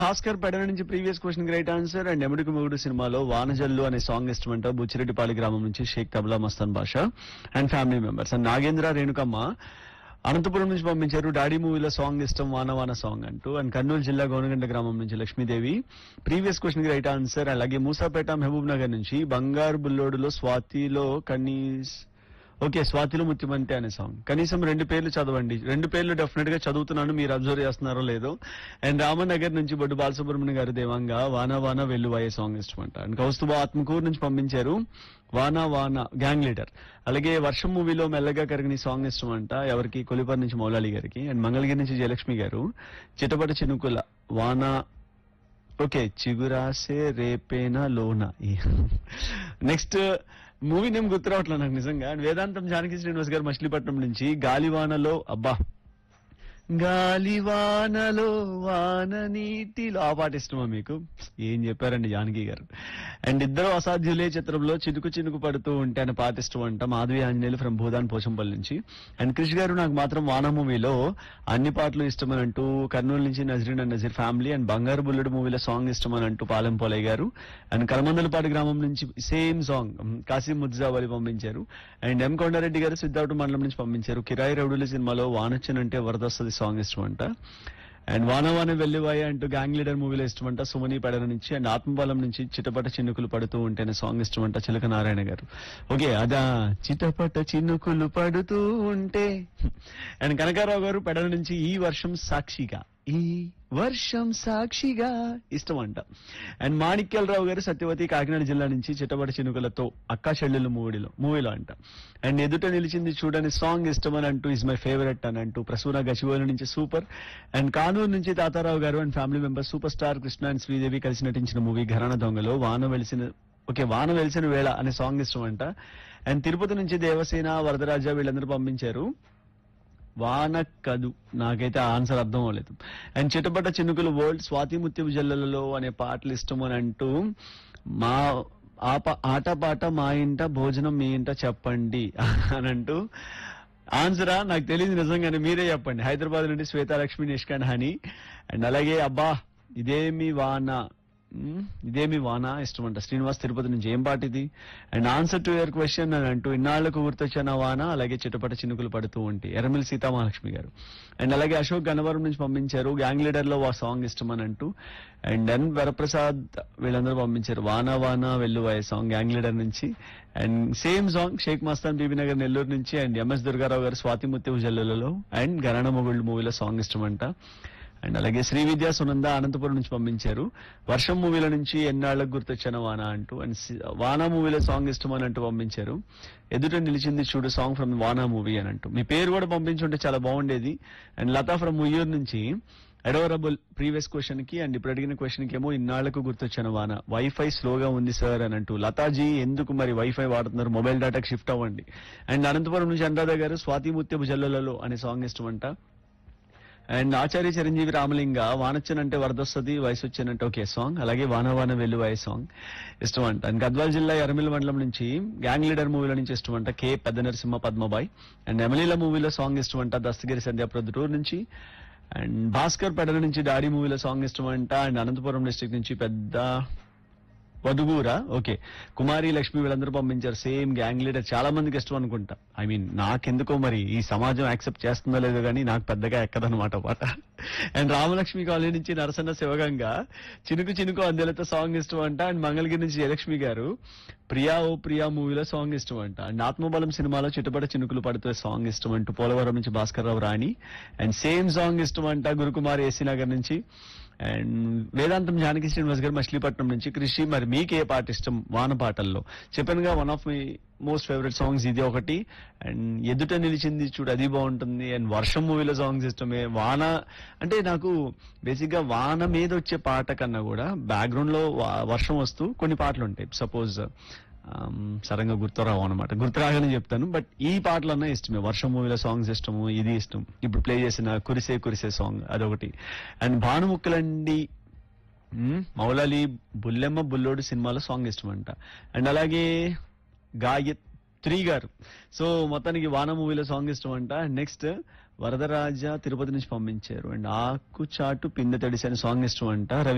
భాస్కర్ పెడన నుంచి previous question right answer and Yamudiki Mogudu సినిమాలో వానజల్లు అనే సాంగ్ ఇష్టమంట బుచ్చిరెడ్డిపాలి గ్రామం నుంచి Sheikh Tabala Mastan Basha and family members and Nagendra Renukamma Anantapuram నుంచి పంపించారు డాడీ మూవీలో సాంగ్ ఇష్టం వాన వాన సాంగ్ అంటూ అండ్ కర్నూలు జిల్లా గోనగండ గ్రామం నుంచి లక్ష్మీదేవి ప్రీవియస్ క్వశ్చన్ కి రైట్ ఆన్సర్ అలాగే మూసాపేట మహబూబ్ నగర్ నుంచి బంగారు బుల్లోడులో స్వాతిలో కనీస్ ఓకే స్వాతిలో ముత్యమంతే అనే సాంగ్ కనీసం రెండు పేర్లు చదవండి రెండు పేర్లు డెఫినెట్ గా చదువుతున్నాను మీరు అబ్జర్వ్ చేస్తున్నారో లేదో అండ్ రామనగర్ నుంచి బొడ్డు బాలసుబ్రహ్మణ్యం గారు దేవంగా వాన వాన వెల్లువాయే సాంగ్ ఇష్టమంట అండ్ కౌస్తుభ ఆత్మకూరు నుంచి పంపించారు వాన వాన గ్యాంగ్ లీడర్ అలాగే వర్షం మూవీలో మెల్లగా కరిగిన సాంగ్ ఇష్టమంట ఎవరికి కొలిపర్ నుంచి మౌలాలి గారికి అండ్ మంగళగిరి నుంచి జయలక్ష్మి గారు చిటపట చినుకుల వాన ఓకే చిగురాసే రేపేనా లోనా నెక్స్ట్ మూవీ నేమ్ గుర్తు రావట్లేదు నాకు నిజంగా అండ్ వేదాంతం జానకి శ్రీనివాస్ గారు మచిలీపట్నం నుంచి గాలివానలో అబ్బా గాలివానలో వాన నీటిలో ఆ పాట ఇష్టమా మీకు ఏం చెప్పారండి జానకి గారు అండ్ ఇద్దరు అసాధ్యులే చిత్రంలో చినుకు చినుకు పడుతూ ఉంటే అని పాట ఇష్టం అంట మాధవి ఆంజనేయులు ఫ్రమ్ భూదాన్ పోచంపల్లి నుంచి అండ్ క్రిష్ గారు నాకు మాత్రం వాన మూవీలో అన్ని పాటలు ఇష్టమని అంటూ కర్నూలు నుంచి Nazreen and Nazeer family and Bangaru Bulludu మూవీలో సాంగ్ ఇష్టమని అంటూ పాలెం పోలయ్య గారు అండ్ కలమందలపాటి గ్రామం నుంచి సేమ్ సాంగ్ కాసిం ముద్జావలి పంపించారు అండ్ ఎం కొండారెడ్డి గారు సిద్ధార్థ మండలం నుంచి పంపించారు కిరాయి రౌడుల సినిమాలో వానొచ్చనంటే వరదొస్తుంది సాంగ్ ఇష్టమంట అండ్ వాన వాన వెల్లివాయ అంటూ గ్యాంగ్ లీడర్ మూవీలో ఇష్టమంట సుమని పెడన నుంచి అండ్ ఆత్మబలం నుంచి చిటపట చినుకులు పడుతూ ఉంటేనే సాంగ్ ఇష్టమంట చిలక నారాయణ గారు ఓకే అదా చిటపట చినుకులు పడుతూ ఉంటే అండ్ కనకారావు గారు పెడన నుంచి ఈ వర్షం సాక్షిగా ఈ వర్షం సాక్షిగా ఇష్టం అంట అండ్ మాణిక్యాలరావు గారు సత్యవతి కాకినాడ జిల్లా నుంచి చిట్టబడి చినుకులతో అక్కా చెల్లెలు మూవీలో మూవీలో అంట అండ్ ఎదుట నిలిచింది చూడని సాంగ్ ఇష్టం అని అంటూ ఇస్ మై ఫేవరెట్ అని అంటూ ప్రసూన గచ్చిబోలి నుంచి సూపర్ అండ్ కానూరు నుంచి తాతారావు గారు and family member super star Krishna and Sridevi కలిసి నటించిన మూవీ ఘరాన దొంగలో వాన వెలిసిన ఓకే వాన వెలిసిన వేళ అనే సాంగ్ ఇష్టం అంట అండ్ తిరుపతి నుంచి దేవసేన వరదరాజ వీళ్ళందరూ పంపించారు వాన కదు నాకైతే ఆ ఆన్సర్ అర్థం అవ్వలేదు అండ్ చిటపట చినుకులు వరల్డ్ స్వాతి ముత్యపు జల్లలలో అనే పాటలు ఇష్టం అని అంటూ మా ఆ పా- ఆట పాట మా ఇంట భోజనం మీ ఇంట చెప్పండి అని అంటూ ఆన్సరా నాకు తెలియదు నిజంగానే మీరే చెప్పండి హైదరాబాద్ నుండి శ్వేతాలక్ష్మి నిష్కాన్ హని అండ్ అలాగే అబ్బా ఇదేమి వాన మ్, ఇదేమి వాన ఇష్టం అంట శ్రీనివాస్ తిరుపతి నుంచి ఏం పాట ఇది and answer to your question అని అంటూ ఇన్నాళ్లకు గుర్తొచ్చిన వాన అలాగే చిటపట చినుకులు పడుతూ ఉంటాయి ఎర్రమిల్ సీతామహాలక్ష్మి గారు అండ్ అలాగే అశోక్ గన్నవరం నుంచి పంపించారు గ్యాంగ్ లీడర్ లో ఆ సాంగ్ ఇష్టం అని అంటూ అండ్ ఎన్ వరప్రసాద్ వీళ్ళందరూ పంపించారు వాన వాన వెల్లువాయ సాంగ్ గ్యాంగ్ లీడర్ నుంచి and same song Sheikh Mastan Bibi Nagar Nellore నుంచి అండ్ ఎంఎస్ దుర్గారావు గారు స్వాతి ముత్యపు జల్లులలో అండ్ గరణ మొగుళ్ళు మూవీలో సాంగ్ ఇష్టం అంట అండ్ అలాగే శ్రీ విద్యా సునంద అనంతపురం నుంచి పంపించారు వర్షం మూవీల నుంచి ఎన్నాళ్లకు గుర్తొచ్చిన వాన అంటూ అండ్ సి- వానా మూవీలో సాంగ్ ఇష్టం అని అంటూ పంపించారు ఎదుట నిలిచింది చూడు సాంగ్ ఫ్రమ్ వానా మూవీ అని అంటూ మీ పేరు కూడా పంపించుంటే చాలా బాగుండేది అండ్ లతా ఫ్రమ్ ముయ్యూరు నుంచి అడోరబుల్ ప్రీవియస్ క్వశ్చన్ కి అండ్ ఇప్పుడు అడిగిన క్వశ్చన్ కి ఏమో ఇన్నాళ్లకు గుర్తొచ్చిన వాన వైఫై స్లోగా ఉంది సార్ అని అంటూ లతాజీ ఎందుకు మరి వైఫై వాడుతున్నారు మొబైల్ డేటాకి షిఫ్ట్ అవ్వండి అండ్ అనంతపురం నుంచి అనురాధ గారు స్వాతి ముత్యపు జల్లులలో అనే సాంగ్ ఇష్టం అంట అండ్ ఆచార్య చిరంజీవి రామలింగ వానొచ్చనంటే వరదొస్తుంది వయసు వచ్చానంటే ఒకే సాంగ్ అలాగే వాన వాన వెల్లువాయ సాంగ్ ఇష్టం అంట అండ్ గద్వాల్ జిల్లా ఎర్రమిల్ మండలం నుంచి గ్యాంగ్ లీడర్ మూవీలో నుంచి ఇష్టం అంట కే పెద్ద నరసింహ పద్మబాయ్ అండ్ ఎమ్మెల్యేల మూవీలో సాంగ్ ఇష్టం అంట దస్తగిరి సంధ్య ప్రొద్దుటూరు నుంచి అండ్ భాస్కర్ పెడల నుంచి డాడీ మూవీలో సాంగ్ ఇష్టం అంట అండ్ అనంతపురం డిస్ట్రిక్ట్ నుంచి పెద్ద వదుగూరా ఓకే కుమారి లక్ష్మి వీళ్ళందరూ పంపించారు సేమ్ గ్యాంగ్ లీడర్ చాలా మందికి ఇష్టం అనుకుంటా ఐ మీన్ నాకెందుకో మరి ఈ సమాజం యాక్సెప్ట్ చేస్తుందో లేదో కానీ నాకు పెద్దగా ఎక్కదనమాట పాట అండ్ రామలక్ష్మి కాలనీ నుంచి నరసన్న శివగంగా చినుకు చినుకు అందెలతో సాంగ్ ఇష్టం అంట అండ్ మంగళగిరి నుంచి జయలక్ష్మి గారు ప్రియా ఓ ప్రియా మూవీలో సాంగ్ ఇష్టం అంట అండ్ ఆత్మబలం సినిమాలో చిటపట చినుకులు పడుతూ సాంగ్ ఇష్టం అంటూ పోలవరం నుంచి Bhaskar Rao Rani and same song ఇష్టం అంట గురుకుమార్ ఏసీ నగర్ నుంచి అండ్ వేదాంతం జానకి శ్రీనివాస్ గారు మచిలీపట్నం నుంచి కృషి మరి మీకు ఏ పాట ఇష్టం వాన పాటల్లో చెప్పానుగా one of my most favourite songs ఇది ఒకటి అండ్ ఎదుట నిలిచింది చూడు అది బాగుంటుంది అండ్ వర్షం మూవీలో సాంగ్స్ ఇష్టమే వాన అంటే నాకు బేసిక్ గా వాన మీద వచ్చే పాట కన్నా కూడా బ్యాక్గ్రౌండ్ లో వా- వర్షం వస్తూ కొన్ని పాటలు ఉంటాయి సపోజ్ సడన్గా గుర్తురావు అనమాట గుర్తు రాగానే చెప్తాను బట్ ఈ పాటలన్నా ఇష్టమే వర్షం మూవీలో సాంగ్స్ ఇష్టము ఇది ఇష్టం ఇప్పుడు ప్లే చేసిన కురిసే కురిసే సాంగ్ అదొకటి అండ్ భానుముక్కలండి మ్మ్, మౌలాలి బుల్లెమ్మ బుల్లోడు సినిమాలో సాంగ్ ఇష్టం అంట అండ్ అలాగే గాయత్రి గారు సో మొత్తానికి వాన మూవీలో సాంగ్ ఇష్టం అంట నెక్స్ట్ వరదరాజ తిరుపతి నుంచి పంపించారు అండ్ ఆకు చాటు పిందె తడిసి అనే సాంగ్ ఇష్టం అంట రవి